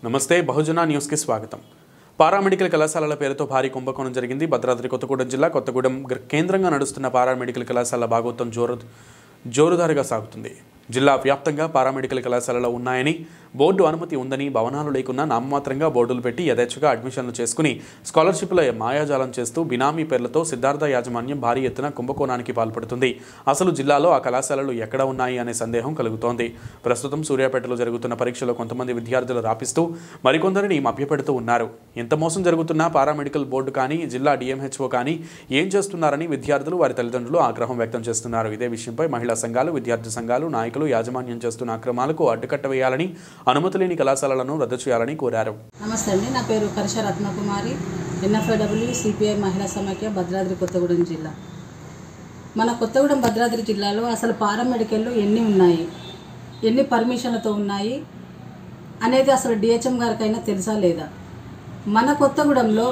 నమస్తే బహుజన న్యూస్కి స్వాగతం పారామెడికల్ కళాశాలల పేరుతో భారీ కుంభకోణం జరిగింది భద్రాద్రి కొత్తగూడెం జిల్లా కొత్తగూడెం గ్ర- కేంద్రంగా నడుస్తున్న పారామెడికల్ కళాశాల భాగోత్వం జోరు జోరుదారుగా సాగుతుంది జిల్లా వ్యాప్తంగా పారామెడికల్ కళాశాలలు ఉన్నాయని బోర్డు అనుమతి ఉందని భవనాలు లేకున్నా నామమాత్రంగా బోర్డులు పెట్టి యథేచ్ఛగా అడ్మిషన్లు చేసుకుని స్కాలర్షిప్ల మాయాజాలం చేస్తూ బినామీ పేర్లతో సిద్ధార్థ యాజమాన్యం భారీ ఎత్తున కుంభకోణానికి పాల్పడుతుంది అసలు జిల్లాలో ఆ కళాశాలలు ఎక్కడ ఉన్నాయి అనే సందేహం కలుగుతోంది ప్రస్తుతం సూర్యాపేటలో జరుగుతున్న పరీక్షలో కొంతమంది విద్యార్థులు రాపిస్తూ మరికొందరిని మభ్యపెడుతూ ఉన్నారు ఎంత మోసం జరుగుతున్నా పారామెడికల్ బోర్డు కానీ జిల్లా డిఎంహెచ్ఓ కానీ ఏం చేస్తున్నారని విద్యార్థులు వారి తల్లిదండ్రులు ఆగ్రహం వ్యక్తం చేస్తున్నారు ఇదే విషయంపై మహిళా సంఘాలు విద్యార్థి సంఘాలు నాయకులు యాజమాన్యం చేస్తున్న అక్రమాలకు అడ్డుకట్ట వేయాలని అనుమతి లేని కళాశాలలను రద్దు చేయాలని కోరారు నమస్తే అండి నా పేరు కరిష రత్నకుమారి ఎన్ఎఫ్ఐడబ్ల్యూ సిపిఐ మహిళా సమాఖ్య భద్రాద్రి కొత్తగూడెం జిల్లా మన కొత్తగూడెం భద్రాద్రి జిల్లాలో అసలు పారామెడికల్లు ఎన్ని ఉన్నాయి ఎన్ని పర్మిషన్లతో ఉన్నాయి అనేది అసలు డిహెచ్ఎం గారికైనా తెలుసా లేదా మన కొత్తగూడెంలో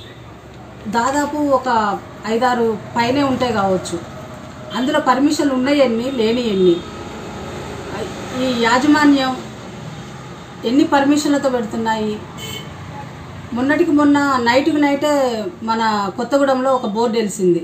దాదాపు ఒక ఐదారు పైనే ఉంటాయి కావచ్చు అందులో పర్మిషన్లు ఉన్నాయి ఎన్ని లేని ఎన్ని ఈ యాజమాన్యం ఎన్ని పర్మిషన్లతో పెడుతున్నాయి మొన్నటికి మొన్న నైట్కి నైటే మన కొత్తగూడెంలో ఒక బోర్డు వెలిసింది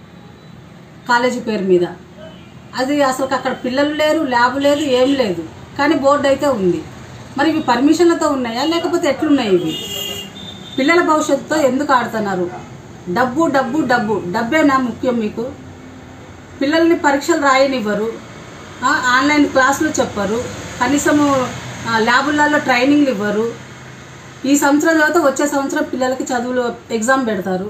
కాలేజీ పేరు మీద అది అసలు అక్కడ పిల్లలు లేరు ల్యాబ్ లేదు ఏం లేదు కానీ బోర్డు అయితే ఉంది మరి ఇవి పర్మిషన్లతో ఉన్నాయా లేకపోతే ఎట్లున్నాయి ఇవి పిల్లల భవిష్యత్తుతో ఎందుకు ఆడుతున్నారు డబ్బు డబ్బు డబ్బు డబ్బేనా ముఖ్యం మీకు పిల్లల్ని పరీక్షలు రాయనివ్వరు ఆ, ఆన్లైన్ క్లాసులు చెప్పరు కనీసము ఆ, ల్యాబులలో ట్రైనింగ్లు ఇవ్వరు ఈ సంవత్సరం తర్వాత వచ్చే సంవత్సరం పిల్లలకి చదువులు ఎగ్జామ్ పెడతారు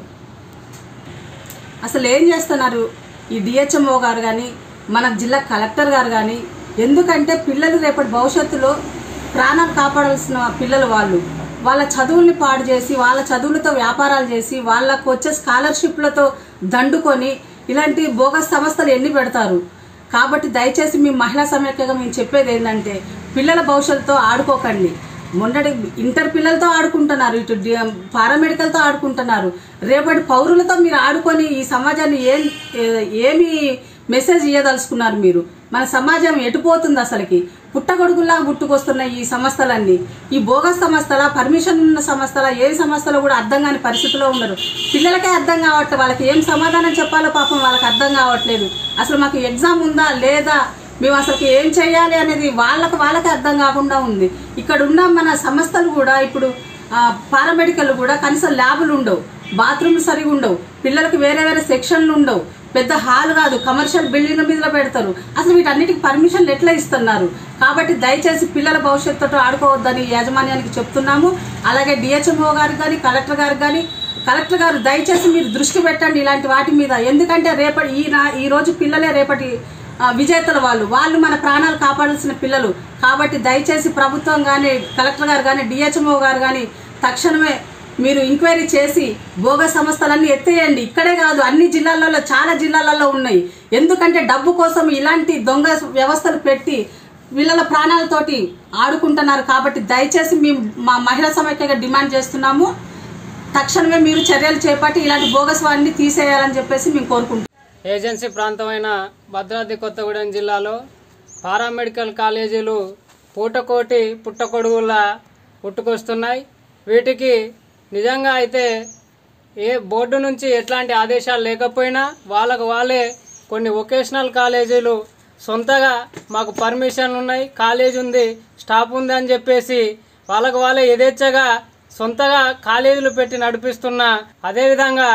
అసలు ఏం చేస్తున్నారు ఈ డిహెచ్ఎంఓ గారు కానీ మన జిల్లా కలెక్టర్ గారు కానీ ఎందుకంటే పిల్లలు రేపటి భవిష్యత్తులో ప్రాణాలు కాపాడాల్సిన పిల్లలు వాళ్ళు వాళ్ళ చదువుల్ని పాడు చేసి వాళ్ళ చదువులతో వ్యాపారాలు చేసి వాళ్ళకు వచ్చే స్కాలర్షిప్లతో దండుకొని ఇలాంటి బోగస్ సంస్థలు ఎన్ని పెడతారు కాబట్టి దయచేసి మీ మహిళా సమైక్యగా మేము చెప్పేది ఏంటంటే పిల్లల భవిష్యత్తుతో ఆడుకోకండి మొన్నటి ఇంటర్ పిల్లలతో ఆడుకుంటున్నారు ఇటు డి- పారామెడికల్తో ఆడుకుంటున్నారు రేపటి పౌరులతో మీరు ఆడుకొని ఈ సమాజాన్ని ఏం ఏ- ఏమి మెసేజ్ ఇవ్వదలుచుకున్నారు మీరు మన సమాజం ఎటుపోతుంది అసలుకి పుట్టగొడుగుల్లా పుట్టుకొస్తున్న ఈ సంస్థలన్నీ ఈ బోగస్ సంస్థల పర్మిషన్ ఉన్న సంస్థల ఏ సంస్థలో కూడా అర్థం కాని పరిస్థితిలో ఉన్నారు పిల్లలకే అర్థం కావట్లేదు వాళ్ళకి ఏం సమాధానం చెప్పాలో పాపం వాళ్ళకి అర్థం కావట్లేదు అసలు మాకు ఎగ్జామ్ ఉందా లేదా మేము అసలు ఏం చేయాలి అనేది వాళ్ళకి వాళ్ళకి అర్థం కాకుండా ఉంది ఇక్కడ ఉన్న మన సంస్థలు కూడా ఇప్పుడు ఆ, పారామెడికల్ కూడా కనీసం ల్యాబులు ఉండవు బాత్రూమ్లు సరిగా ఉండవు పిల్లలకి వేరే వేరే సెక్షన్లు ఉండవు పెద్ద హాల్ కాదు కమర్షియల్ బిల్డింగ్ మీద పెడతారు అసలు వీటన్నిటికి పర్మిషన్లు ఎట్లా ఇస్తున్నారు కాబట్టి దయచేసి పిల్లల భవిష్యత్తుతో ఆడుకోవద్దని యాజమాన్యానికి చెప్తున్నాము అలాగే డిహెచ్ఎంఓ గారికి కానీ కలెక్టర్ గారికి కానీ కలెక్టర్ గారు దయచేసి మీరు దృష్టి పెట్టండి ఇలాంటి వాటి మీద ఎందుకంటే రేపటి ఈ నా ఈ రోజు పిల్లలే రేపటి ఆ, విజేతలు వాళ్ళు వాళ్ళు మన ప్రాణాలు కాపాడాల్సిన పిల్లలు కాబట్టి దయచేసి ప్రభుత్వం కానీ కలెక్టర్ గారు కానీ డిహెచ్ఎంఓ గారు కానీ తక్షణమే మీరు ఎంక్వైరీ చేసి భోగ సంస్థలన్నీ ఎత్తేయండి ఇక్కడే కాదు అన్ని జిల్లాలలో చాలా జిల్లాలలో ఉన్నాయి ఎందుకంటే డబ్బు కోసం ఇలాంటి దొంగ వ్యవస్థలు పెట్టి పిల్లల ప్రాణాలతోటి ఆడుకుంటున్నారు కాబట్టి దయచేసి మేము మా మహిళా సమైక్యగా డిమాండ్ చేస్తున్నాము తక్షణమే మీరు చర్యలు చేపట్టి ఇలాంటి బోగస్ వారిని తీసేయాలని చెప్పేసి మేము కోరుకుంటున్నాం ఏజెన్సీ ప్రాంతమైన భద్రాద్రి కొత్తగూడెం జిల్లాలో పారామెడికల్ కాలేజీలు పూటకోటి పుట్టకొడుగులా పుట్టుకొస్తున్నాయి వీటికి నిజంగా అయితే ఏ బోర్డు నుంచి ఎట్లాంటి ఆదేశాలు లేకపోయినా వాళ్ళకు వాళ్ళే కొన్ని వొకేషనల్ కాలేజీలు సొంతగా మాకు పర్మిషన్లు ఉన్నాయి కాలేజ్ ఉంది స్టాఫ్ ఉంది అని చెప్పేసి వాళ్ళకు వాళ్ళే యథేచ్ఛగా సొంతగా కాలేజీలు పెట్టి నడిపిస్తున్న అదేవిధంగా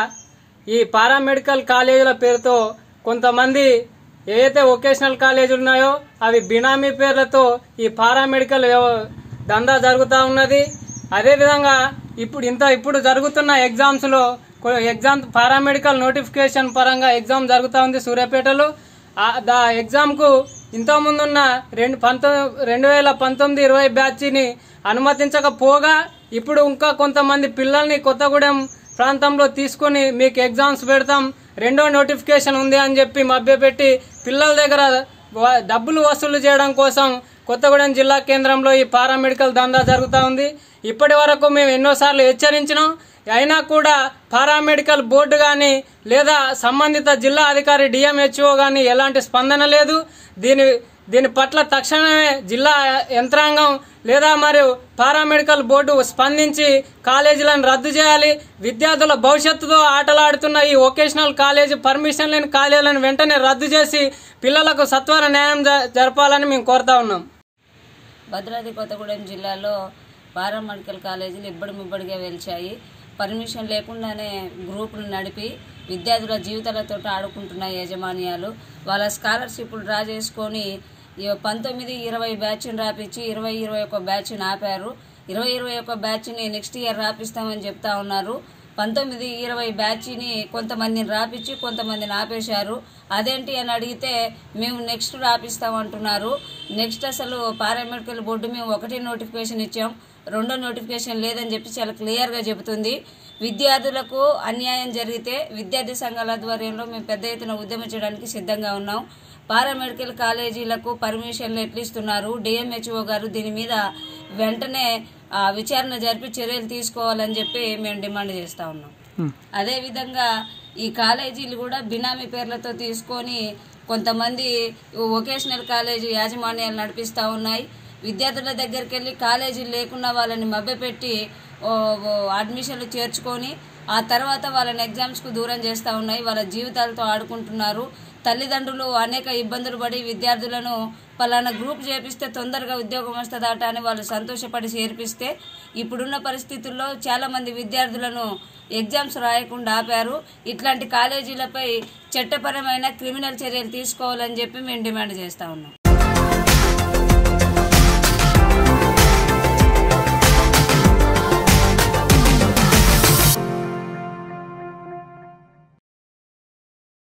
ఈ పారామెడికల్ కాలేజీల పేరుతో కొంతమంది ఏదైతే వొకేషనల్ కాలేజీలు ఉన్నాయో అవి బినామీ పేర్లతో ఈ పారామెడికల్ వ్యవ- దందా జరుగుతూ ఉన్నది అదేవిధంగా ఇప్పుడు ఇంత ఇప్పుడు జరుగుతున్న ఎగ్జామ్స్లో కొ- ఎగ్జామ్ పారామెడికల్ నోటిఫికేషన్ పరంగా ఎగ్జామ్ జరుగుతూ ఉంది సూర్యాపేటలో ఆ- దా ఎగ్జామ్కు ఇంతకుముందున్న రెండు పంతొమ్మిది రెండు వేల పంతొమ్మిది ఇరవై బ్యాచ్ని అనుమతించకపోగా ఇప్పుడు ఇంకా కొంతమంది పిల్లల్ని కొత్తగూడెం ప్రాంతంలో తీసుకొని మీకు ఎగ్జామ్స్ పెడతాం రెండో నోటిఫికేషన్ ఉంది అని చెప్పి మభ్యపెట్టి పిల్లల దగ్గర వ- డబ్బులు వసూలు చేయడం కోసం కొత్తగూడెం జిల్లా కేంద్రంలో ఈ పారామెడికల్ దందా జరుగుతూ ఉంది ఇప్పటి వరకు మేము ఎన్నోసార్లు హెచ్చరించినాం అయినా కూడా పారామెడికల్ బోర్డు కానీ లేదా సంబంధిత జిల్లా అధికారి డిఎంహెచ్ఓ కానీ ఎలాంటి స్పందన లేదు దీని దీని పట్ల తక్షణమే జిల్లా యంత్రాంగం లేదా మరియు పారామెడికల్ బోర్డు స్పందించి కాలేజీలను రద్దు చేయాలి విద్యార్థుల భవిష్యత్తుతో ఆటలాడుతున్న ఈ వొకేషనల్ కాలేజీ పర్మిషన్ లేని కాలేజీలను వెంటనే రద్దు చేసి పిల్లలకు సత్వర న్యాయం జ- జరపాలని మేము కోరుతా ఉన్నాం భద్రాద్రి కొత్తగూడెం జిల్లాలో పారామెడికల్ కాలేజీలు ఇబ్బడి ముబ్బడిగా వెలిచాయి పర్మిషన్ లేకుండానే గ్రూపులు నడిపి విద్యార్థుల జీవితాలతో ఆడుకుంటున్న యాజమాన్యాలు వాళ్ళ స్కాలర్షిప్లు డ్రా చేసుకొని ఈ పంతొమ్మిది ఇరవై బ్యాచ్ని రాపించి ఇరవై ఇరవై ఒక బ్యాచ్ని ఆపారు ఇరవై ఇరవై ఒక బ్యాచ్ని నెక్స్ట్ ఇయర్ రాపిస్తామని చెప్తా ఉన్నారు పంతొమ్మిది ఇరవై బ్యాచ్ని కొంతమందిని రాపించి కొంతమందిని ఆపేశారు అదేంటి అని అడిగితే మేము నెక్స్ట్ రాపిస్తామంటున్నారు నెక్స్ట్ అసలు పారామెడికల్ బోర్డు మేము ఒకటి నోటిఫికేషన్ ఇచ్చాం రెండో నోటిఫికేషన్ లేదని చెప్పి చాలా క్లియర్గా చెబుతుంది విద్యార్థులకు అన్యాయం జరిగితే విద్యార్థి సంఘాల ఆధ్వర్యంలో మేము పెద్ద ఎత్తున ఉద్యమించడానికి సిద్ధంగా ఉన్నాం పారామెడికల్ కాలేజీలకు పర్మిషన్లు ఎట్లు ఇస్తున్నారు డిఎంహెచ్ఓ గారు దీని మీద వెంటనే ఆ, విచారణ జరిపి చర్యలు తీసుకోవాలని చెప్పి మేము డిమాండ్ చేస్తా ఉన్నాం అదేవిధంగా ఈ కాలేజీలు కూడా బినామీ పేర్లతో తీసుకొని కొంతమంది వొకేషనల్ కాలేజీ యాజమాన్యాలు నడిపిస్తూ ఉన్నాయి విద్యార్థుల దగ్గరికి వెళ్ళి కాలేజీలు లేకుండా వాళ్ళని మభ్యపెట్టి ఓ, ఓ, అడ్మిషన్లు చేర్చుకొని ఆ తర్వాత వాళ్ళని ఎగ్జామ్స్కు దూరం చేస్తూ ఉన్నాయి వాళ్ళ జీవితాలతో ఆడుకుంటున్నారు తల్లిదండ్రులు అనేక ఇబ్బందులు పడి విద్యార్థులను పలానా గ్రూప్ చేపిస్తే తొందరగా ఉద్యోగం వస్తుందట అని వాళ్ళు సంతోషపడి చేర్పిస్తే ఇప్పుడున్న పరిస్థితుల్లో చాలామంది విద్యార్థులను ఎగ్జామ్స్ రాయకుండా ఆపారు ఇట్లాంటి కాలేజీలపై చట్టపరమైన క్రిమినల్ చర్యలు తీసుకోవాలని చెప్పి మేము డిమాండ్ చేస్తా ఉన్నాం